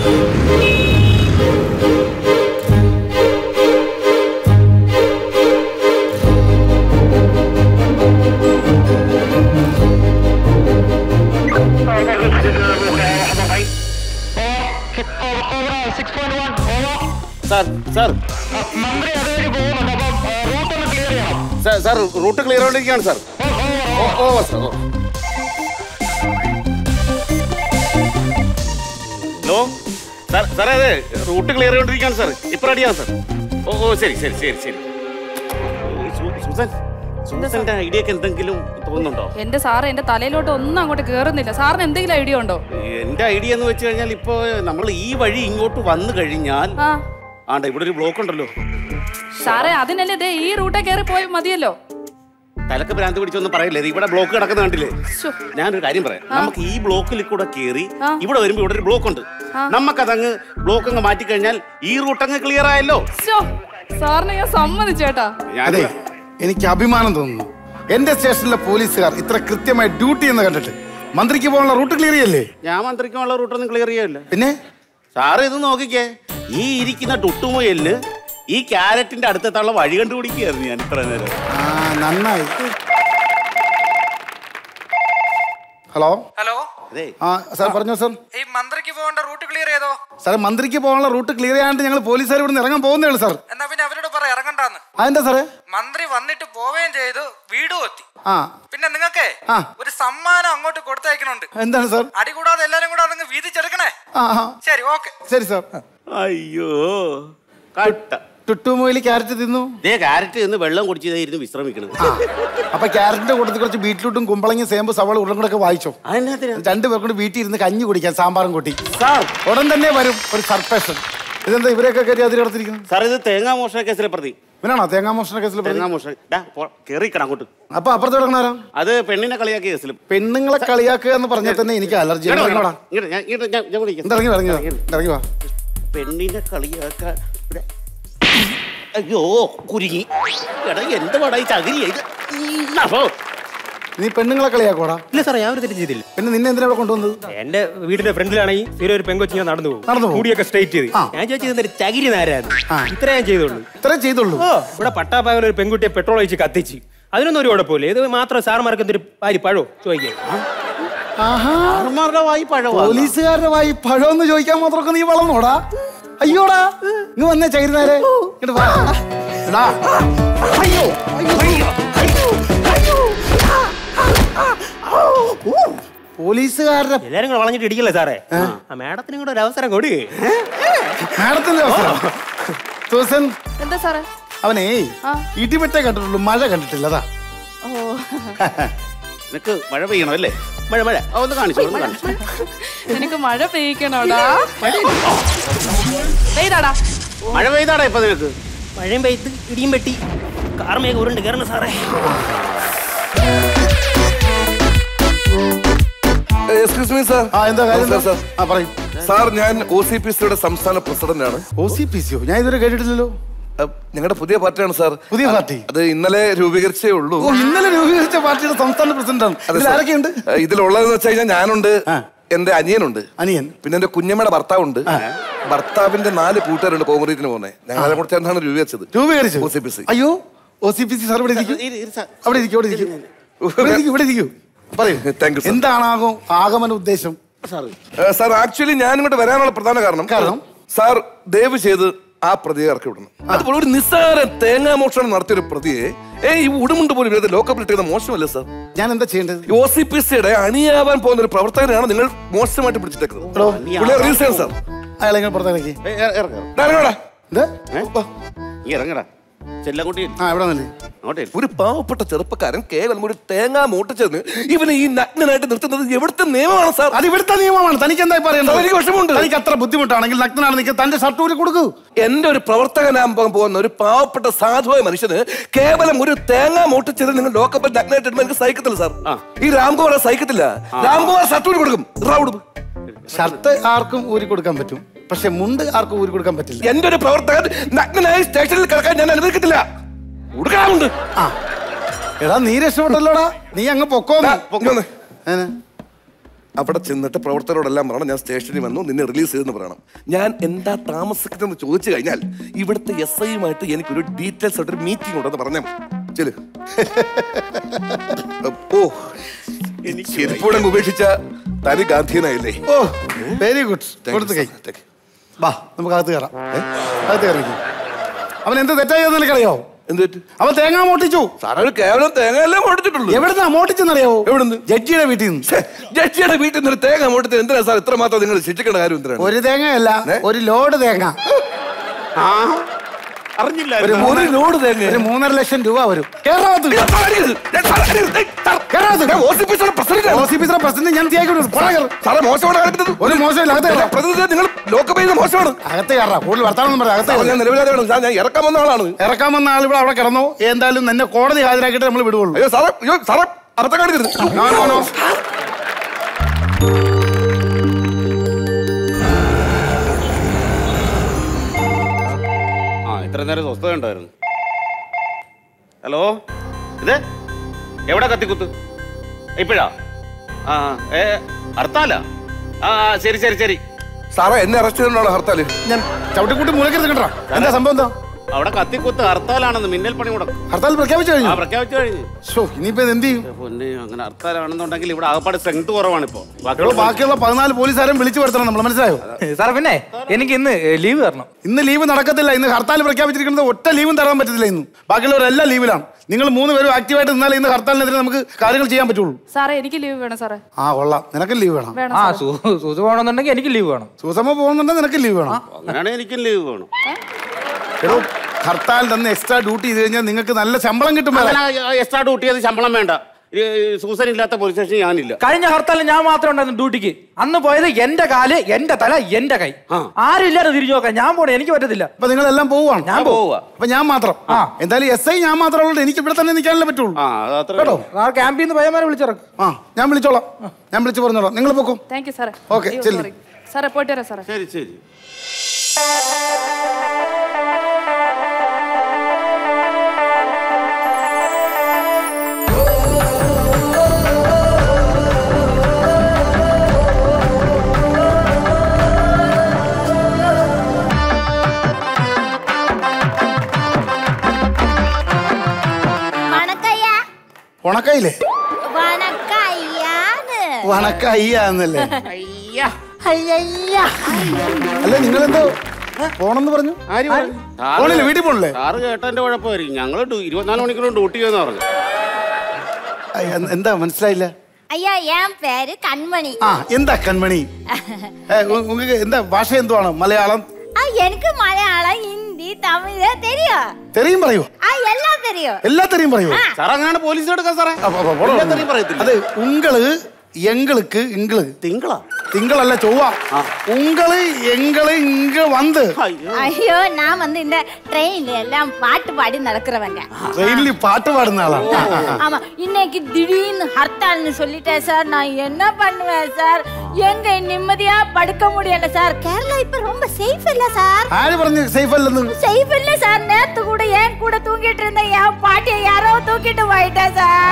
Sir sir sir sir route clear ആയിട്ടിരിക്കുകയാണ് sir ഓ ഓ സാർ ഓ ഹലോ സാർ സാറേ അതെ റൂട്ട് ക്ലിയർ ചെയ്തോണ്ടിരിക്കുകയാണ് സാർ ഇപ്പൊ റെഡിയാണ് സാർ ഓ ഓ ശരി ശരി ശരി ശരി സു- സുസൻ സുസന്റെ ഐഡിയ ഒക്കെ എന്തെങ്കിലും തോന്നുന്നുണ്ടോ എന്റെ സാറ് എന്റെ തലയിലോട്ട് ഒന്നും അങ്ങോട്ട് കേറുന്നില്ല സാറിന് എന്തെങ്കിലും ഐഡിയ ഉണ്ടോ എന്റെ ഐഡിയ എന്ന് വെച്ച് കഴിഞ്ഞാൽ ഇപ്പൊ നമ്മൾ ഈ വഴി ഇങ്ങോട്ട് വന്നു കഴിഞ്ഞാൽ ആ ആണ്ട ഇവിടെ ഒരു ബ്ലോക്ക് ഉണ്ടല്ലോ സാറേ അതിനല്ലേ ദേ ഈ റൂട്ടെ കയറി പോയി മതിയല്ലോ തലക്ക് ഭ്രാന്ത് പിടിച്ചൊന്നും പറയില്ലേ ഇത് ഇവിടെ ബ്ലോക്ക് കിടക്കുന്ന കണ്ടില്ലേ ശ്ശോ. ഞാനൊരു കാര്യം പറയാം നമുക്ക് ഈ ബ്ലോക്കിൽ കൂടെ കയറി ആ. ഇവിടെ വരുമ്പോ ഇവിടെ ഒരു ബ്ലോക്ക് ഉണ്ട് നമുക്കതങ്ങ് ബ്ലോക്ക് അങ്ങ് മാറ്റി കഴിഞ്ഞാൽ ഈ റൂട്ട് അങ്ങ് ക്ലിയർ ആയല്ലോ ശ്ശോ, സാറിനെ ഞാൻ സമ്മതിച്ചേട്ടാ ഞാൻ അതെ എനിക്ക് അഭിമാനം തോന്നുന്നു എന്റെ സ്റ്റേഷനിലെ പോലീസുകാർ ഇത്ര കൃത്യമായി ഡ്യൂട്ടി എന്ന് കണ്ടിട്ട് മന്ത്രിക്ക് പോകാനുള്ള റൂട്ട് ക്ലിയർ ചെയ്യല്ലേ ഞാൻ മന്ത്രിക്കുള്ള റൂട്ടൊന്നും ക്ലിയർ ചെയ്യല്ല പിന്നെ സാറ് ഇത് നോക്കിക്കേ ഈ ഇരിക്കുന്ന ടുട്ടുമുയലിന് ഈ ക്യാരറ്റിന്റെ അടുത്തെത്താനുള്ള വഴി കണ്ടുപിടിക്കുകയായിരുന്നു ഞാൻ ഇത്ര നേരം ആ നന്നായി ഹലോ ഹലോ അതെ ആ സാർ പറഞ്ഞോ സാർ ഈ മന്ത്രിക്ക് പോകേണ്ട റൂട്ട് ക്ലിയർ ചെയ്തോ സാറേ മന്ത്രിക്ക് പോകാനുള്ള റൂട്ട് ക്ലിയർ ചെയ്യാണ്ട് ഞങ്ങൾ പോലീസുകാർ ഇവിടെ നിന്ന് ഇറങ്ങാൻ പോകുന്നേ ഉള്ളൂ സാർ എന്നാ പിന്നെ അവരോട് പറ ഇറങ്ങണ്ടാന്ന് അതെന്താ സാറേ മന്ത്രി വന്നിട്ട് പോവുകയും ചെയ്തു വീടും എത്തി ആ പിന്നെ നിങ്ങൾക്കേ ആ. ഒരു സമ്മാനം അങ്ങോട്ട് കൊടുത്തയക്കണുണ്ട് എന്താണ് സാർ അടി കൂടാതെ എല്ലാരും കൂടെ അതങ്ങ് വീതിച്ചെടുക്കണേ ആ ആ ശരി ഓക്കെ ശരി സാർ അയ്യോ കട്ട ടുട്ടുമൊയിൽ ക്യാരറ്റ് തിന്നു ദേ ക്യാരറ്റ് എന്ന് വെള്ളം കുടിച്ചതായിരുന്നു വിശ്രമിക്കണത് ആ അപ്പൊ ക്യാരറ്റിന്റെ കൂട്ടത്തിൽ കുറച്ച് ബീറ്റ്റൂട്ടും കുമ്പളങ്ങി സേമ്പ് സവാള ഉരുളം കൂടെ ഒക്കെ വായിച്ചോ അതിനകത്തിന് രണ്ടുപേർ കൊണ്ട് വീട്ടിൽ ഇരുന്ന് കഞ്ഞി കുടിക്കാൻ സാമ്പാറും കൂട്ടി സാർ ഉടൻ തന്നെ വരും ഒരു സർപ്രൈസ് ഇതെന്താ ഇവരെയൊക്കെ കയറി അതിൽ കിടത്തിരിക്കുന്നു സാർ ഇത് തേങ്ങാ മോഷണ കേസിലെ പ്രതി ഇവനാണോ തേങ്ങാ മോഷണ കേസിൽ പ്രതി? തേങ്ങാ മോഷണ ഡാ കേറിക്കണം അങ്ങോട്ട് അപ്പൊ അപ്പുറത്ത് കിടക്കണാരാ അത് പെണ്ണിനെ കളിയാക്കിയ കേസിൽ പെണ്ണുങ്ങളെ കളിയാക്കുക എന്ന് പറഞ്ഞാൽ തന്നെ എനിക്ക് അലർജി ഇങ്ങോട്ട് ഇറങ്ങി വാ. ഇങ്ങോട്ട് ഞാൻ- ഇങ്ങോട്ട് ഞാൻ- ഞാൻ വിളിക്കാം. ഇറങ്ങി ഇറങ്ങി വാ. ഇറങ്ങി വാ പെണ്ണിനെ കളിയാക്കാൻ ഇവിടെ അയ്യോ കുരുങ്ങി എടാ എന്ത് പടാ ഈ ചകിരി ഇത് ഉം, അപ്പോ നീ പെണ്ണുങ്ങളെ കളിയാക്കോടാ ഇല്ല സാറേ ഞാൻ ഒരു തെറ്റും ചെയ്തില്ല പിന്നെ നിന്നെ എന്തിനാ ഇവിടെ കൊണ്ടുവന്നത് എന്റെ വീടിന്റെ ഫ്രണ്ടിലാണെങ്കിൽ സ്ഥിരം ഒരു പെങ്കൊച്ചു ഞാൻ നടന്നു പോകും നടന്നു പോകും. മുടിയൊക്കെ സ്ട്രൈറ്റ് ചെയ്ത് ആ. ഞാൻ ചോദിച്ചത് ഒരു ചകിരി നേരായിരുന്നു ആ. ഇത്ര ഞാൻ ചെയ്തുള്ളൂ ഇത്രേ ചെയ്തുള്ളൂ ഓ ഇവിടെ പട്ടാപ്പാകൽ ഒരു പെൺകുട്ടിയെ പെട്രോൾ ഒഴിച്ച് കത്തിച്ച് അതിനൊന്നും ഒരു കുഴപ്പമില്ല ഇത് മാത്രം സാർമാർക്ക് എന്തൊരു പാരി പഴോ ചോദിക്കാം ആഹാ ആറുമാരുടെ വായി പഴവാ പോലീസുകാരുടെ വായി പഴമെന്ന് ചോദിക്കാൻ മാത്രമൊക്കെ നീ വളർന്നോടാ അയ്യോടാ ഇങ്ങ് വന്നേ ചകിരിനാരെ ഇങ്ങോട്ട് വാ എടാ അയ്യോ അയ്യോ അയ്യോ പോലീസുകാരുടെ എല്ലാരും കൂടെ വളഞ്ഞിട്ട് ഇടിക്കല്ലേ സാറേ ആ മാഡത്തിനും കൂടെ ഒരു അവസരം കൊടു മാഡത്തിന്റെ അവസരം സൂസൻ എന്താ സാറേ അവനേ ആ. ഇടിവെട്ടേ കണ്ടിട്ടുള്ളൂ മഴ കണ്ടിട്ടില്ല അതാ ഓ നിനക്ക് മഴ പെയ്യണം അല്ലേ മഴ മഴ ആ, ഒന്ന് കാണിച്ചു ഒന്ന് കാണിച്ചു നിനക്ക് മഴ പെയ്യിക്കണോടാ പെയ്താടാ മഴ പെയ്താടാ ഇപ്പൊ നിനക്ക് മഴയും പെയ്ത്ത് ഇടിയും വെട്ടി കാർമേഘ ഉരുണ്ട് കയറണം സാറേ എക്സ്ക്യൂസ് മീ സാർ ആ എന്താ കാര്യം എന്താ? സാർ ആ പറയും സാർ ഞാൻ ഒ സി പി സിയുടെ സംസ്ഥാന പ്രസിഡന്റ് ആണ് ഒ സി പി സിയോ ഞാൻ ഇതുവരെ കേട്ടിട്ടില്ലല്ലോ ഞങ്ങളുടെ പുതിയ പാർട്ടിയാണ് സാർ പുതിയ പാർട്ടി അത് ഇന്നലെ രൂപീകരിച്ചേ ഉള്ളൂ ഓ ഇന്നലെ രൂപീകരിച്ച പാർട്ടിയുടെ സംസ്ഥാന പ്രസിഡന്റാണ് അതെ ഇതിൽ സാർ. ആരൊക്കെയുണ്ട് ഏഹ്, ഇതിലുള്ളതെന്ന് വെച്ച് കഴിഞ്ഞാൽ ഞാനുണ്ട് ആ. എന്റെ അനിയനുണ്ട് അനിയൻ പിന്നെ എന്റെ കുഞ്ഞമ്മയുടെ ഭർത്താവുണ്ട് ഭർത്താവിന്റെ നാല് കൂട്ടുകാരുണ്ട് കോൺക്രീറ്റിന് പോകുന്നത് ഞങ്ങളെ കൂടെ ചേർന്നാണ് രൂപീകരിച്ചത് രൂപീകരിച്ചു ഒ സി പി സി അയ്യോ O C P C sir ഇവിടെ ഇരിക്കും ഇരി, ഇരി, സാർ. അവിടെ ഇരിക്കും അവിടെ ഇരിക്കും ഇവിടെ ഇരിക്കും ഇവിടെ ഇരിക്കും പറയൂ Thank you, sir. എന്താണ് ആകും ആഗമന ഉദ്ദേശം സാർ ആക്ച്വലി ഞാൻ ഇങ്ങോട്ട് വരാനുള്ള പ്രധാന കാരണം കാരണം? സാർ ദയവ് ചെയ്ത് ആ പ്രതിയെ ഇറക്കി വിടണം അതുപോലെ ഒരു നിസ്സാര തേങ്ങാ മോഷണം നടത്തിയ ഒരു പ്രതിയെ ഏ ഈ ഉടുമുണ്ട് പോലും ഇല്ലാതെ ലോക്കപ്പിൽ ഇട്ടത് മോശമല്ലേ സാർ ഞാൻ എന്താ ചെയ്യേണ്ടത് ഒ സി പി സിയുടെ അണിയാവാൻ പോകുന്ന ഒരു പ്രവർത്തകനെയാണ് നിങ്ങൾ മോശമായിട്ട് പിടിച്ചിട്ടേക്കുന്നത് എടോ, പുള്ളിയെ release ചെയ്യണം സാർ അയാളെ ഇങ്ങനെ പുറത്തേക്ക് ഏ, ഇറ- ഇറങ്ങ്. ദാ ഇറങ്ങടാ. എന്ത് ഏ? നീ ഇറങ്ങടാ ചെല്ലങ്ങോട്ടി ആ ഇവിടെ വന്നേ അങ്ങോട്ടേ ഇരി. ഒരു പാവപ്പെട്ട ചെറുപ്പക്കാരൻ കേവലം ഒരു തേങ്ങാ മൂട്ടിച്ചെന്ന് ഇവനെ ഈ നഗ്നനായിട്ട് നിർത്തുന്നത് എവിടുത്തെ നിയമമാണ് സാർ അത് ഇവിടുത്തെ നിയമമാണ് തനിക്ക് എന്തായി പറയേണ്ടത് സാർ, എനിക്ക് വിഷമമുണ്ട്. തനിക്ക് അത്ര ബുദ്ധിമുട്ടാണെങ്കിൽ നഗ്നാണ് നിൽക്കുക തന്റെ ഷർട്ട് ഊരി കൊടുക്കൂ എന്റെ ഒരു പ്രവർത്തകനാകാൻ പോകുന്ന ഒരു പാവപ്പെട്ട സാധുവായ മനുഷ്യന് കേവലം ഒരു തേങ്ങ മൂട്ടിച്ചത് നിങ്ങൾ ലോക്കപ്പിൽ നഗ്നായിട്ട് ഇടുമ്പോൾ എനിക്ക് സഹിക്കത്തില്ല സാർ ഈ രാംകുമാർ സഹിക്കത്തില്ല രാംകുമാർ ഷർട്ട് കൊടുക്കും റൗഡ് ഷർട്ട് ആർക്കും ഊരി കൊടുക്കാൻ പറ്റും പക്ഷെ മുണ്ട് ആർക്കും ഊരി കൊടുക്കാൻ പറ്റില്ല എന്റെ ഒരു പ്രവർത്തകൻ നഗ്നനായി സ്റ്റേഷനിൽ കിടക്കാൻ ഞാൻ അനുവദിക്കത്തില്ല ഉടുക്കാറുണ്ട് എടാ നീ രക്ഷപ്പെട്ടല്ലോടാ നീ അങ്ങ് പൊക്കോന്ന് പൊക്കോന്ന്. ഏനെ? അവിടെ ചെന്നിട്ട് പ്രവർത്തകരോടെല്ലാം പറയണം ഞാൻ സ്റ്റേഷനിൽ വന്നു നിന്നെ റിലീസ് ചെയ്തെന്ന് പറയണം ഞാൻ എന്താ താമസിക്കുന്നതെന്ന് ചോദിച്ചു കഴിഞ്ഞാൽ ഇവിടുത്തെ എസ് ഐയുമായിട്ട് എനിക്കൊരു ഡീറ്റെയിൽസ് ആയിട്ട് ഒരു മീറ്റിംഗ് ഉണ്ടെന്ന് പറഞ്ഞാൽ ചെല് ഓ ചെരുപ്പൂടെ ഉപേക്ഷിച്ച തനി ഗാന്ധിയനായില്ലേ ഓ വെരി ഗുഡ് കൊടുത്ത് കൈ വാ നമുക്ക് അകത്ത് കയറാം ഏ? അകത്ത് കയറിക്കും അവൻ എന്ത് തെറ്റായെന്ന് നിനക്കറിയോ എന്ത് പറ്റി? അവൻ തേങ്ങ മോട്ടിച്ചു സാറേ ഒരു കേവലം തേങ്ങയെല്ലാം മോട്ടിച്ചിട്ടുള്ളൂ എവിടുന്നാ മോട്ടിച്ചെന്നറിയാവോ എവിടുന്ന്? ജഡ്ജിയുടെ വീട്ടിൽ നിന്ന് ഛെ, ജഡ്ജിയുടെ വീട്ടിൽ നിന്ന് ഒരു തേങ്ങ മോട്ടത്തിൽ എന്തിനാ സാർ ഇത്ര മാത്രം നിങ്ങൾ ശിക്ഷിക്കേണ്ട കാര്യം എന്തിനാണ് ഒരു തേങ്ങയല്ല ഏ? ഒരു ലോഡ് തേങ്ങ ആ അറിഞ്ഞില്ല ഒരു മൂന്ന് ഒരു ലോഡ് തേങ്ങ ഒരു മൂന്നര ലക്ഷം രൂപ വരും കേരളത്ത് ഞാൻ സാർ അടിക്കരുത്. ഞാൻ സാർ അടിക്കരുത്. ഏയ്, സാർ, കേരളത്ത് ഞാൻ OCPC യുടെ president ആണ്. ഓസിഫീസറെ പ്രസിഡന്റ് ഞാൻ തിയാക്കി സാറേ മോശമാണ് കാണിക്കുന്നത് ഒരു മോശമില്ല അകത്ത് കയറാം പ്രതിനിധി നിങ്ങൾ ലോക്കപ്പ് ചെയ്യുന്ന മോശമാണ് അകത്ത് കയറാം കൂടുതൽ വർത്താനം പറയാം അകത്ത് സാർ, കയറാം. ഞാൻ നിലവിലാതെയാണ് സാർ ഞാൻ ഇറക്കാൻ വന്ന ആളാണ് ഇറക്കാൻ വന്ന ആൾ ഇവിടെ അവിടെ കിടന്നോ എന്തായാലും നിന്നെ കോടതി ഹാജരാക്കിയിട്ട് നമ്മൾ വിടുവുള്ളൂ അയ്യോ സാറേ അയ്യോ സാറേ അബദ്ധം കാണിക്കരുത് നോ, നോ, നോ. ആ ഇത്ര നേരം സ്വസ്ഥത ഉണ്ടായിരുന്നു ഹലോ ഇത് എവിടെ കത്തിക്കുത്ത് ഇപ്പോഴാ ആ ഏ ഹർത്താലാ ആ ആ, ശരി ശരി ശരി സാറേ എന്നെ അറസ്റ്റ് ചെയ്തോണ്ടാണ് ഹർത്താല് ഞാൻ ചവിട്ടിക്കൂട്ടി മുളക്കരുത് കേട്ടോ എന്താ സംഭവം എന്താ അവിടെ കത്തിക്കുത്ത് ഹർത്താലാണെന്ന് മിന്നൽ പണി മുടക്കും ഹർത്താൽ പ്രഖ്യാപിച്ചു ആ കഴിഞ്ഞു പ്രഖ്യാപിച്ചു കഴിഞ്ഞു ഷോ ഇനിയിപ്പോ ഇത് എന്ത് ചെയ്യും പൊന്നെ അങ്ങനെ ഹർത്താലാണെന്നുണ്ടെങ്കിൽ ഇവിടെ ആകപ്പാട് സ്ട്രെങ്ത് കുറവാണ് ഇപ്പോ എടോ, ബാക്കിയുള്ള ബാക്കിയുള്ള പതിനാല് പോലീസുകാരും വിളിച്ചു വരുത്തണം നമ്മൾ മനസ്സിലായോ സാർ പിന്നെ എനിക്ക് ഇന്ന് ലീവ് തരണം ഇന്ന് ലീവ് നടക്കത്തില്ല ഇന്ന് ഹർത്താൽ പ്രഖ്യാപിച്ചിരിക്കുന്നത് ഒറ്റ ലീവും തരാൻ പറ്റത്തില്ല ഇന്ന് ബാക്കിയുള്ളവരെല്ലാം ലീവിലാണ് നിങ്ങൾ മൂന്ന് പേരും ആക്റ്റീവായിട്ട് നിന്നാലേ ഇന്ന് ഹർത്താലിനെതിരെ നമുക്ക് കാര്യങ്ങൾ ചെയ്യാൻ പറ്റുള്ളൂ സാറേ എനിക്ക് ലീവ് വേണം സാറേ ആ കൊള്ളാം നിനക്ക് ലീവ് വേണം വേണം ആ സാറേ. സു- സൂസ് പോകണമെന്നുണ്ടെങ്കിൽ എനിക്ക് ലീവ് വേണം സുസമ്മ പോകുന്നുണ്ടെങ്കിൽ നിനക്ക് ലീവ് വേണം അങ്ങനെയാണെങ്കിൽ എനിക്കും ലീവ് വേണം എടോ ഹർത്താൽ തന്നെ എക്സ്ട്രാ ഡ്യൂട്ടി ചെയ്ത് കഴിഞ്ഞാൽ നിങ്ങൾക്ക് നല്ല ശമ്പളം കിട്ടും വേറെ. അങ്ങനെ എക്സ്ട്രാ ഡ്യൂട്ടി ചെയ്ത് ശമ്പളം വേണ്ട ഈ സൂസൻ ഇല്ലാത്ത പോലീസ് സ്റ്റേഷൻ ഞാനില്ല കഴിഞ്ഞ ഹർത്താലിൽ ഞാൻ മാത്രം ഉണ്ടായിരുന്നു ഡ്യൂട്ടിക്ക് അന്ന് പോയത് എന്റെ കാല് എന്റെ തല എന്റെ കൈ ആ. ആരും ഇല്ലാതെ തിരിഞ്ഞു നോക്കാൻ ഞാൻ പോണേ എനിക്ക് പറ്റത്തില്ല അപ്പൊ നിങ്ങളെല്ലാം പോവാണ് ഞാൻ പോവുക അപ്പൊ ഞാൻ മാത്രം ആ. എന്തായാലും എസ് ഐ ഞാൻ മാത്രമുള്ളത് എനിക്ക് ഇവിടെ തന്നെ നിൽക്കാനല്ലേ പറ്റുള്ളൂ ആ അത് അത്ര കേട്ടോ ആ ക്യാമ്പിൽ നിന്ന് പയ്യന്മാരെ വിളിച്ചിറക്കും ആ ഞാൻ വിളിച്ചോളാം ഞാൻ വിളിച്ചു പറഞ്ഞോളാം നിങ്ങൾ പൊക്കും താങ്ക് യു സാറേ ഓക്കേ, അയ്യോ, ചെല്ല്. sorry. സാറേ പോയിട്ട് വരാം സാറേ ശരി ശരി വണക്കയ്യ ഉണക്കയില്ലേ വണക്കയ്യാന്ന് വണക്കയ്യാന്നല്ലേ അയ്യയ്യ അല്ല നിങ്ങളെന്തോ പോണെന്ന് പറഞ്ഞു ആര് പറഞ്ഞു? സാറ് പോണില്ലേ വീട്ടിൽ പോണില്ലേ സാറ് കേട്ടതിന്റെ കുഴപ്പമായിരിക്കും ഞങ്ങള് ഡു- ഇരുപത്തിനാല് മണിക്കൂറും ഡ്യൂട്ടി ചെയ്യുന്ന പറഞ്ഞു അയ്യ, എന്ത്- എന്താ മനസ്സിലായില്ല ஐயா என் பேரு கண்மணி ആ എന്താ കൺമണി ഏ, ഉ- உங்களுக்கு എന്താ ഭാഷ എന്തുവാണ് മലയാളം ஆ, எனக்கு மலையாளம் ஹிந்தி தமிழ் தெரியும் തെറിയും പറയൂ ஆ எல்லாம் தெரியும் എല്ലാത്തരെയും പറയൂ സാർ അങ്ങനെയാണ് പോലീസ് എടുക്കാൻ സാറേ അപ്പൊ, അപ്പൊ, പോടോ. എല്ലാത്തരെയും പറയത്തില്ല അത് ഉങ്ങള് എங்களுக்கு ഇങ്ങള് തിങ്കളാ തിങ്കളല്ല ചൊവ്വ ഉങ്ങള് എങ്ങള് ഇങ്ക വന്ന് അയ്യോ ஐயோ நான் வந்து இந்த ட்ரெயின்ல எல்லாம் பாட்டு பாடி நடக்கிறவங்க ട്രെയിനിൽ പാട്ട് പാടുന്ന ആളാണ് ஆமா இன்னைக்கு திடீர்னு ஹர்த்தால்னு சொல்லிட்டேன் சார் நான் என்ன பண்ணுவேன் சார் எங்க நிம்மதியா படுக்க முடியல சார் கேரளா இப்ப ரொம்ப சேஃப் இல்ல சார் ആര് പറഞ്ഞു സേഫ് അല്ലെന്ന് சேஃப் இல்ல சார் நேத்து கூட ஏன் கூட தூங்கிட்டு இருந்த என் பாட்டியை யாரோ தூக்கிட்டு போயிட்டா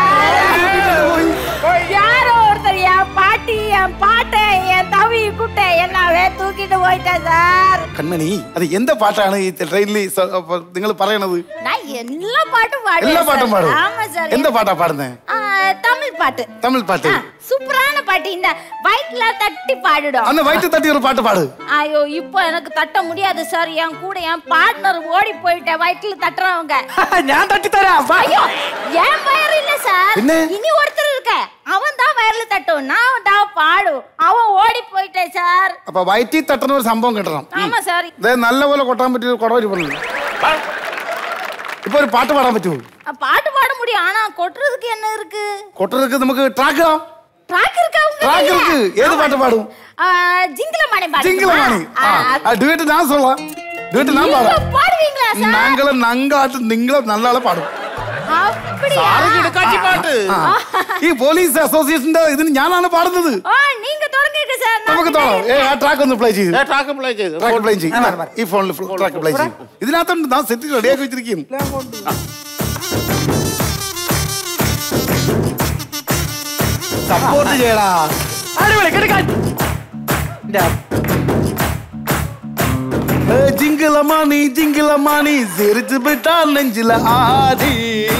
சார் யாரோ ஒருத்தர் என் பாட்டி என் பாட்டை என் தவி குட்டை எல்லாமே தூக்கிட்டு போயிட்டா சார் കൺമണി അത് എന്താ പാട്ടാണ് ഈ ട്രെയിനിൽ നിങ്ങൾ പറയണത് நான் எல்லா பாட்டும் பாடுவேன் എല്ലാ പാട്ടും சார். പാടും ஆமா சார் എന്താ പാട്ടാ പാടുന്നേ ஆ, தமிழ் பாட்டு തമിഴ് പാട്ട് ஆ, சூப்பரான பாட்டு இந்த வயிற்றுல தட்டி பாடிடும் അന്ന് വയറ്റ് തട്ടി ഒരു പാട്ട് പാട് ஐயோ இப்போ எனக்கு தட்ட முடியாது சார் என் கூட என் பார்ட்னர் ஓடி போயிட்டேன் வயிற்றுல தட்டுறவங்க ഞാൻ തട്ടിത്തരാം വാ. ஐயோ என் வயிறு இல்ல சார் பின்ன? இனி ஒருத்தர் இருக்க அவன் தான் வயர்ல தட்டும் நான் தான் பாடும் அவன் ஓடி போயிட்டேன் சார் അപ്പൊ വയറ്റിൽ തട്ടുന്ന ഒരു സംഭവം കിട്ടണം ஆமா சார் അതെ നല്ലപോലെ കൊട്ടാൻ പറ്റിയ കുടവരി പറഞ്ഞു ഇപ്പൊ ഒരു പാട്ട് പാടാൻ പറ്റുമോ பாட்டு பாட முடியும் ஆனா கொட்டுறதுக்கு என்ன இருக்கு കൊട്ടർക്ക് നമുക്ക് ട്രാക്ക് ட்ராக் இருக்கா ട്രാക്ക് ഇருக்கு ഏത് പാട്ട് പാടും ஜிங்கில மணி பாட்டு சிங்களமாணி ഡുവേറ്റ് ഞാൻ സൊല്ലാം ഡുവേറ്റ് ഞാൻ പാടാം பாடுவீங்களா சார் ഞങ്ങള് നങ്കാട്ട് നിങ്ങളെ നല്ലാളെ പാടും அப்படியா കിടക്കാച്ചി പാട്ട് ആ. ഈ പോലീസ് അസോസിയേഷന്റെ ഇതിന് ഞാനാണ് പാടുന്നത് ஆ நீங்க தொடங்குங்க சார் நான் നമുക്ക് തോന്നാം ഏ ആ ട്രാക്ക് ഒന്ന് പ്ലേ ചെയ്ത് ഏ, ട്രാക്ക് പ്ലേ ചെയ്ത് ട്രാക്ക് പ്ലേ ചെയ്യും ഈ ഫോണിൽ ട്രാക്ക് പ്ലേ ചെയ്യും ഇതിനകത്തുണ്ട് ഞാൻ സെറ്റ് റെഡിയാക്കി വെച്ചിരിക്കും സപ്പോർട്ട് ചെയ്യടാ അടിപൊളി കിടക്കാൻ ജിങ്കിളമാണി ജിങ്കിളമാണി സിരിച്ചു വിട്ടാ നെഞ്ചില ആടി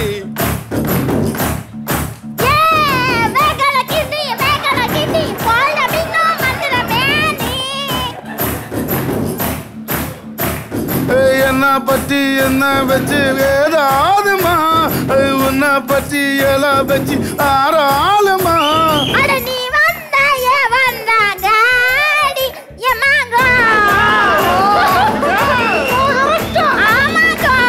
ஏய், என்ன பத்தி என்ன வச்சு வேதாதுமா ஏய், உன்னை பத்தி எல்லாம் வச்சு ஆறாளுமா அட நீ வந்தாய வந்தாடி எமாங்கோ ஆமாங்கோ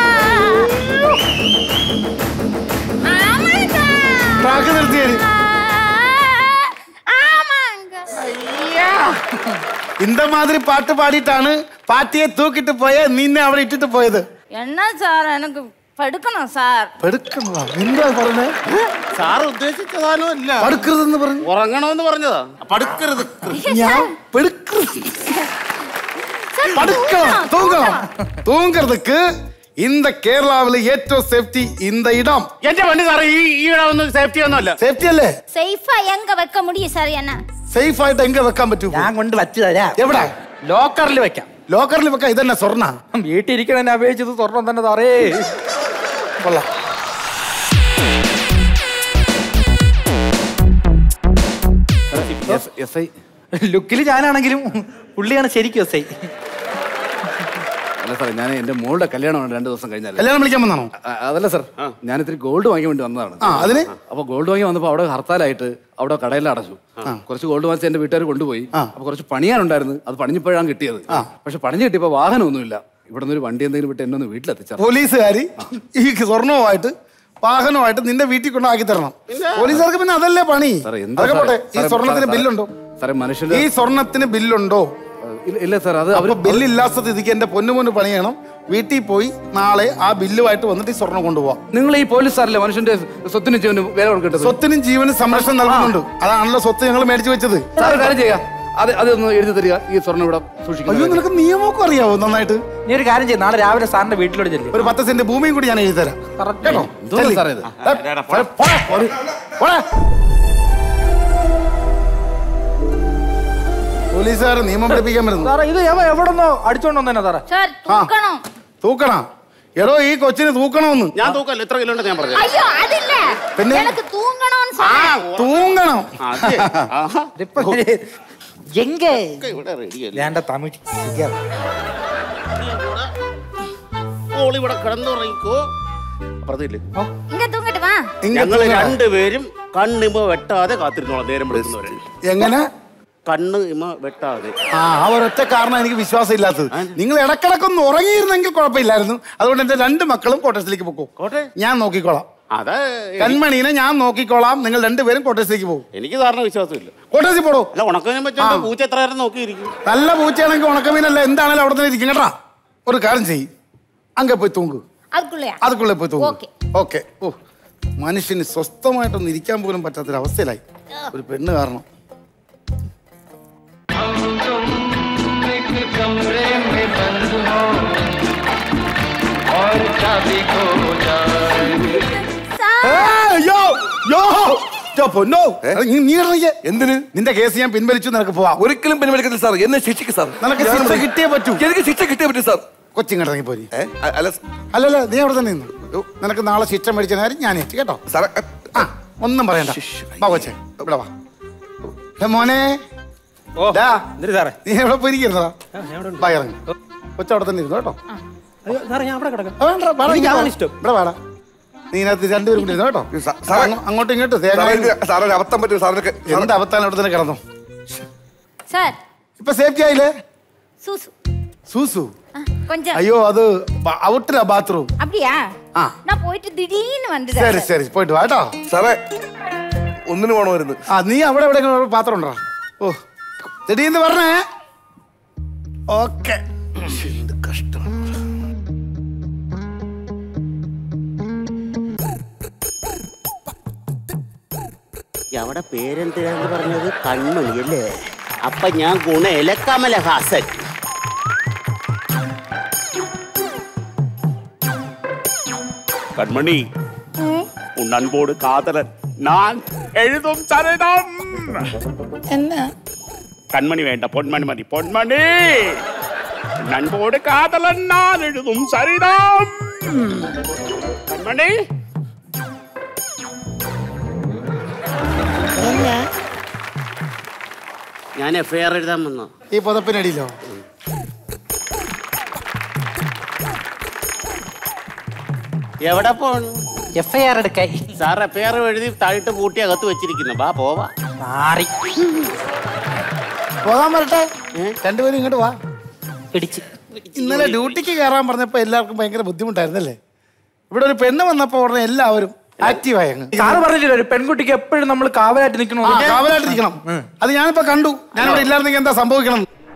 ஆமாங்கோ ട്രാക്ക് നിർത്തിയേരി ஆமாங்கோ இந்த மாதிரி பாட்டு பாடிட்டாണ് பாட்டியை தூக்கிட்டு போய നിന്നെ അവിടെ ഇട്ടിട്ട് പോയത് என்ன சார் எனக்கு படுக்கணும் சார் പെടുക്കണതാ എന്താ പറഞ്ഞേ സാറ് ഉദ്ദേശിച്ചതാനോ അല്ല പടുക്കരുതെന്ന് പറഞ്ഞു ഉറങ്ങണമെന്ന് പറഞ്ഞതാ പടുക്കരുത് ഞാൻ പെടുക്കരുത് படுக்கலாம் தூங்கலாம் தூங்குறதுக்கு இந்த கேரளாவில் ഏറ്റവും സേഫ്റ്റി இந்த இடம் എന്റെ വണ്ടി സാറേ ഈ ഈടെ ഒന്നും സേഫ്റ്റി ഒന്നും അല്ല സേഫ്റ്റി അല്ലേ சேஃபா எங்க வைக்க முடியும் சார் என்ன സേഫ് ആയിട്ട് എങ്ക വെക്കാൻ പറ്റൂ ഞാൻ കൊണ്ട് വച്ചു തരാം എവിടെ ലോക്കറിൽ വെക്കാം ലോക്കറിൽ വെക്കാം ഇതന്നെ സ്വർണ്ണ വീട്ടിൽ ഇരിക്കണ അപേക്ഷിച്ചത് സ്വർണം തന്നെ സാറേ കൊള്ളാം എസ് ഐ ലുക്കിൽ ഞാനാണെങ്കിലും പുള്ളിയാണ് ശരിക്കും എസ് ഐ അല്ല സാറേ ഞാൻ എന്റെ മോളുടെ കല്യാണമാണ് രണ്ടു ദിവസം കഴിഞ്ഞാൽ കല്യാണം വിളിക്കാൻ വന്നാണോ അതല്ല സാർ ഞാൻ ഇത്തിരി ഗോൾഡ് വാങ്ങാൻ വേണ്ടി വന്നതാണ് ആ അതിന് അപ്പൊ ഗോൾഡ് വാങ്ങി വന്നപ്പോ അവിടെ ഹർത്താലായിട്ട് അവിടെ കടയിൽ അടച്ചു കുറച്ച് ഗോൾഡ് വാങ്ങിച്ച് എന്റെ വീട്ടുകാർ കൊണ്ടുപോയി അപ്പൊ കുറച്ച് പണിയാനുണ്ടായിരുന്നു അത് പണിഞ്ഞപ്പോഴാണ് കിട്ടിയത് പക്ഷെ പണിഞ്ഞ് കിട്ടിയപ്പോ വാഹനമൊന്നുമില്ല ഇവിടെ നിന്ന് ഒരു വണ്ടി എന്തെങ്കിലും വിട്ട് എന്നെ ഒന്ന് വീട്ടിലെത്തിച്ചാൽ പോലീസുകാരി ഈ സ്വർണവുമായിട്ട് വാഹനമായിട്ട് നിന്റെ വീട്ടിൽ കൊണ്ടാക്കി തരണം പോലീസുകാർക്ക് പിന്നെ അതല്ലേ പണി സാറേ, എന്താ അതൊക്കെ സാറേ? പോട്ടെ ഈ സാറേ, സ്വർണത്തിന് സാറേ, ബില്ലുണ്ടോ സാറേ മനുഷ്യന്റെ ഈ സ്വർണത്തിന് ബില്ലുണ്ടോ ഇല്ല- ഇല്ല സാർ അത് അപ്പൊ അവര് ബില്ലില്ലാത്ത സ്ഥിതിക്ക് എന്റെ പൊന്നു പൊന്നു പണിയണം വീട്ടിൽ പോയി നാളെ ആ ബില്ലുമായിട്ട് വന്നിട്ട് ഈ സ്വർണം കൊണ്ടുപോവാം നിങ്ങൾ ഈ പോലീസ് സാറല്ലേ മനുഷ്യന്റെ സ്വത്തിന് ജീവന് വില കൊടുക്കേണ്ടത് സ്വത്തിനും ജീവനും സംരക്ഷണം നൽകുന്നുണ്ട് അതാണല്ലോ സ്വത്ത് ഞങ്ങൾ മേടിച്ചു വെച്ചത് സാർ കാര്യം ചെയ്യുക അത് അതൊന്ന് എഴുതി തരിക ഈ സ്വർണ്ണം ഇവിടെ അയ്യോ സൂക്ഷിക്കുന്നു നിനക്ക് നിയമമൊക്കെ അറിയാവോ നന്നായിട്ട് നീ ഒരു കാര്യം ചെയ്യും നാളെ രാവിലെ സാറിന്റെ വീട്ടിലോട്ട് ചെല്ലും ഒരു പത്ത് സെന്റ് ഭൂമിയും കൂടി ഞാൻ എഴുതി തരാം കേട്ടോ എന്തോന്നാ സാറേ ഇത്? ഏ, പോടാ, പോടാ, പോടാ, പോടാ. പോലീസുകാർ നിയമം പഠിപ്പിക്കാൻ വരുന്നു സാറേ ഇത് എവ എവിടെന്നോ അടിച്ചോണ്ട് വന്നേനാ സാറേ சார் தூக்கணும் തൂക്കണം എടോ ഈ കൊച്ചിന് തൂക്കണമെന്ന് ഞാൻ തൂക്കല്ലോ എത്ര കിലോ ഉണ്ട് ഞാൻ പറഞ്ഞു ஐயோ அது இல்ல പിന്നെ? எனக்கு தூங்கணும்னு சொன்னேன் തൂങ്ങണം ഇതിപ്പോ എങ്ക ഇവിടെ റെഡിയല്ലേ വേണ്ട തമിഴ് ശരിയാ. ഓൾ ഇവിടെ കിടന്നുറങ്ങിക്കോ അപ്പുറത്തില്ലേ இங்க தூங்கட்டுமா ഇങ്ങ് ഞങ്ങൾ തൂങ്ങണം. രണ്ടുപേരും കണ്ണിമ വെട്ടാതെ കാത്തിരുന്നോളാം നേരം വിളിക്കുന്നവരെ എങ്ങനെ കണ്ണ് ഇമ വെട്ടാതെ ആ ആ ഒരൊറ്റ കാരണം എനിക്ക് വിശ്വാസം ഇല്ലാത്തത് നിങ്ങൾ ഇടക്കിടക്കൊന്ന് ഉറങ്ങിയിരുന്നെങ്കിൽ കുഴപ്പമില്ലായിരുന്നു അതുകൊണ്ട് എന്റെ രണ്ട് മക്കളും കോട്ടേഴ്സിലേക്ക് പോക്കോ കോട്ടെ ഞാൻ നോക്കിക്കോളാം അതാ കൺമണീനെ ഞാൻ നോക്കിക്കോളാം നിങ്ങൾ രണ്ടുപേരും കോട്ടേഴ്സിലേക്ക് പോകും എനിക്ക് ധാരണ വിശ്വാസമില്ല കോട്ടേഴ്സിൽ പോടോ അല്ല ഉണക്കതിനെ പറ്റി പൂച്ച എത്ര നേരം നോക്കിയിരിക്കും നല്ല പൂച്ചയാണെങ്കിൽ ഉണക്കമീനല്ല എന്താണേലും അവിടെ തന്നെ ഇരിക്കും കേട്ടാ ഒരു കാര്യം ചെയ്യ് അങ്ങ് പോയി തൂങ്ക് அதுக்குள்ளயா അതുക്കുള്ളിൽ പോയി തൂങ്ക് ഓക്കേ. ഓക്കെ ഓ മനുഷ്യന് സ്വസ്ഥമായിട്ടൊന്ന് ഇരിക്കാൻ പോലും പറ്റാത്തൊരവസ്ഥയിലായി ഒരു പെണ്ണ് കാരണം ഏയ്, യോ, യോ, യോ, പൊന്നോ അത് നീ- നീ ഇറങ്ങിക്കേ. എന്തിന് നിന്റെ കേസ് ഞാൻ പിൻവലിച്ചു നിനക്ക് പോവാം ഒരിക്കലും പിൻവലിക്കത്തില്ല സാർ എന്നെ ശിക്ഷിക്കും സാർ നിനക്ക് ഞാൻ ശിക്ഷ കിട്ടിയേ പറ്റൂ എനിക്ക് ശിക്ഷ കിട്ടിയേ പറ്റൂ സാർ കൊച്ചിങ്ങോട്ടിറങ്ങി പോരി ഏ? അ- അല്ല അല്ലല്ല നീ അവിടെ തന്നെ നിന്നു നിനക്ക് നാളെ ശിക്ഷ മേടിച്ച കാര്യം ഞാൻ ഏറ്റ് കേട്ടോ സാറേ ആ ഒന്നും പറയണ്ട വാ കൊച്ചേ ഇവിടെ വാ എടാ മോനെ ഓ ഡാ, എന്തിനു സാറേ നീ എവിടെ പോയിരിക്കുന്നതാ വാ ഇറങ്ങി കൊച്ച അവിടെ തന്നെ ഇരുന്നു കേട്ടോ അയ്യോ സാറേ ഞാൻ അവിടെ കിടക്കാം ആ, വേണ്ട, വാടാ, എനിക്ക് ഇങ്ങ് അതാണ് വാ. ഇഷ്ടം. ഇവിടെ വാടാ നീ ഇതിനകത്ത് രണ്ടുപേരും കൂടി ഇരുന്നു കേട്ടോ സാ- സാറേ- അങ്ങോ- അങ്ങോട്ടും ഇങ്ങോട്ടും സാറേ തേങ്ങ എനിക്ക് സാറേ ഒരു അബദ്ധം പറ്റും സാറിനൊക്കെ എന്ത് അബദ്ധാണ് അവിടെ തന്നെ കിടന്നു சார் ഇപ്പൊ സേഫ്റ്റി ആയില്ലേ சூசு സൂസു ஆ, கொஞ்சம் അയ്യോ അത് ഔട്ടിലാ ബാത്റൂം அப்படியா ആ. நான் போயிட்டு திடீர்னு ശരി வந்துட்டேன் ശരി പോയിട്ട് വാ കേട്ടോ സാറേ ഒന്നിനു വേണമായിരുന്നു ആ നീ അവിടെ എവിടെ പാത്രം ഉണ്ടോ ഓ ചെടിയെന്ന് പറഞ്ഞേ ഓക്കെ കഷ്ടം അവിടെ പേരെന്തിനാന്ന് പറഞ്ഞത് കൺമണി അല്ലേ അപ്പൊ ഞാൻ ഗുണയില കമലഹാസൻ കൺമണി உன் அன்போடு காதலன் நான் எழுதும் சரணம் എന്നാ கண்மணி வேண்டாம் பொன்மணி மதி பொன்மணி நண்போடு காதலன் நான் எழுதும் சரிதாம் கண்மணி ഞാൻ എഫ് ഐ ആർ എഴുതാൻ വന്നു ഈ പുതപ്പിനടിയിലോ എവിടെ പോണു എഫ് ഐ ആർ എടുക്കായി സാർ എഫ് ഐ ആർ എഴുതി താഴിട്ട് പൂട്ടി അകത്ത് വെച്ചിരിക്കുന്നു വാ പോവാ മാറി പോകാൻ വരട്ടെ രണ്ടുപേരും ഇങ്ങോട്ട് വാ പിടിച്ച് ഇന്നലെ ഡ്യൂട്ടിക്ക് കയറാൻ പറഞ്ഞപ്പോ എല്ലാവർക്കും ഭയങ്കര ബുദ്ധിമുട്ടായിരുന്നല്ലേ ഇവിടെ ഒരു പെണ്ണ് വന്നപ്പോ ഉടനെ എല്ലാവരും ആക്റ്റീവായി അങ്ങ് സാറ് പറഞ്ഞില്ല ഒരു പെൺകുട്ടിക്ക് എപ്പോഴും നമ്മൾ കാവലായിട്ട് ആ, നിൽക്കണോ കാവലായിട്ടിരിക്കണം അത് ഞാനിപ്പോ കണ്ടു ഞാനിവിടെ ഇല്ലായിരുന്നെങ്കിൽ എന്താ സംഭവിക്കണം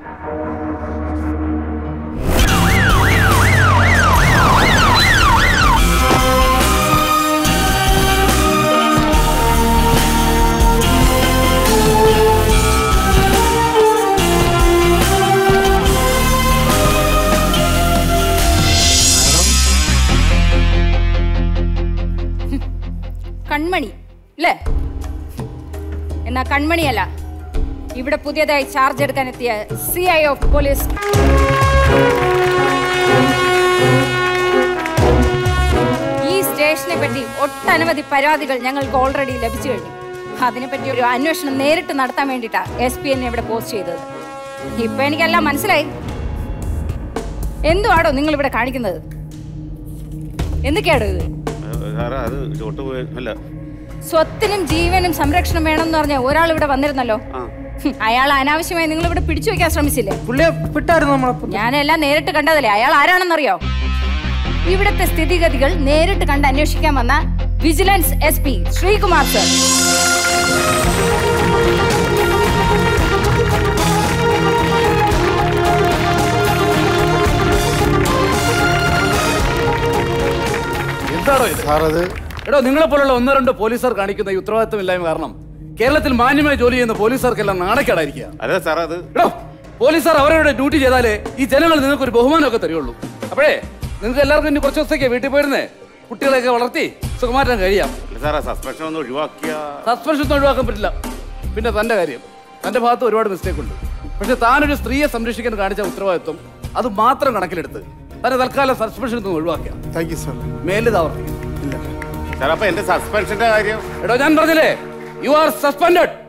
കൺമണി അല്ലേ എന്നാ കൺമണിയല്ല ഇവിടെ പുതിയതായി ചാർജ് എടുക്കാൻ എത്തിയ സി ഐ ഓഫ് പോലീസ് ഈ സ്റ്റേഷനെ പറ്റി ഒട്ടനവധി പരാതികൾ ഞങ്ങൾക്ക് ഓൾറെഡി ലഭിച്ചു കഴിഞ്ഞു അതിനെപ്പറ്റി ഒരു അന്വേഷണം നേരിട്ട് നടത്താൻ വേണ്ടിയിട്ടാ എസ് പി എന്നെ ഇവിടെ പോസ്റ്റ് ചെയ്തത് ഇപ്പൊ എനിക്കെല്ലാം മനസ്സിലായി എന്തുവാടോ നിങ്ങൾ ഇവിടെ കാണിക്കുന്നത് എന്തൊക്കെയാടോ ഇത് സാറേ അത് ചോട്ട് പോയി അല്ല സ്വത്തിനും ജീവനും സംരക്ഷണം വേണമെന്ന് പറഞ്ഞ ഒരാൾ ഇവിടെ വന്നിരുന്നല്ലോ ഹും, അയാൾ അനാവശ്യമായി നിങ്ങൾ ഇവിടെ പിടിച്ചു വെക്കാൻ ശ്രമിച്ചില്ലേ പുള്ളിയെ വിട്ടായിരുന്നു നമ്മളെ ഞാനെല്ലാം നേരിട്ട് കണ്ടതല്ലേ അയാൾ ആരാണെന്നറിയോ ഇവിടുത്തെ സ്ഥിതിഗതികൾ നേരിട്ട് കണ്ട് അന്വേഷിക്കാൻ വന്ന vigilance S P Sreekumar sir എന്താണോ ഇത് സാറത് എടോ നിങ്ങളെ പോലുള്ള ഒന്നോ രണ്ടോ പോലീസുകാർ കാണിക്കുന്ന ഈ ഉത്തരവാദിത്തമില്ലായ്മ കാരണം കേരളത്തിൽ മാന്യമായി ജോലി ചെയ്യുന്ന പോലീസുകാർക്കെല്ലാം നാണക്കേടായിരിക്കുക അതെ സാറേ അത് എടോ പോലീസുകാർ അവരവരുടെ ഡ്യൂട്ടി ചെയ്താലേ ഈ ജനങ്ങൾ നിങ്ങൾക്ക് ഒരു ബഹുമാനമൊക്കെ തരുള്ളൂ അപ്പോഴേ നിങ്ങൾക്ക് എല്ലാവർക്കും ഇനി കുറച്ച് ദിവസത്തേക്ക് വീട്ടിൽ പോയിരുന്നേ കുട്ടികളെയൊക്കെ വളർത്തി സുഖമാറ്റാൻ കഴിയാം അല്ല സാറേ സസ്പെൻഷൻ ഒന്ന് ഒഴിവാക്കിയ സസ്പെൻഷൻ ഒന്നും ഒഴിവാക്കാൻ പറ്റില്ല പിന്നെ തന്റെ കാര്യം തന്റെ ഭാഗത്ത് ഒരുപാട് മിസ്റ്റേക്ക് ഉണ്ട് പക്ഷെ താനൊരു സ്ത്രീയെ സംരക്ഷിക്കാൻ കാണിച്ച ഉത്തരവാദിത്വം അത് മാത്രം കണക്കിലെടുത്ത് തന്നെ തൽക്കാലം സസ്പെൻഷൻ ഒന്നും ഒഴിവാക്കാം താങ്ക് യു സാർ മേലിത് ആവർത്തിക്കും ഇല്ല സാർ അപ്പൊ എന്റെ സസ്പെൻഷന്റെ കാര്യം എടോ ഞാൻ പറഞ്ഞില്ലേ യു ആർ സസ്പെൻഡഡ്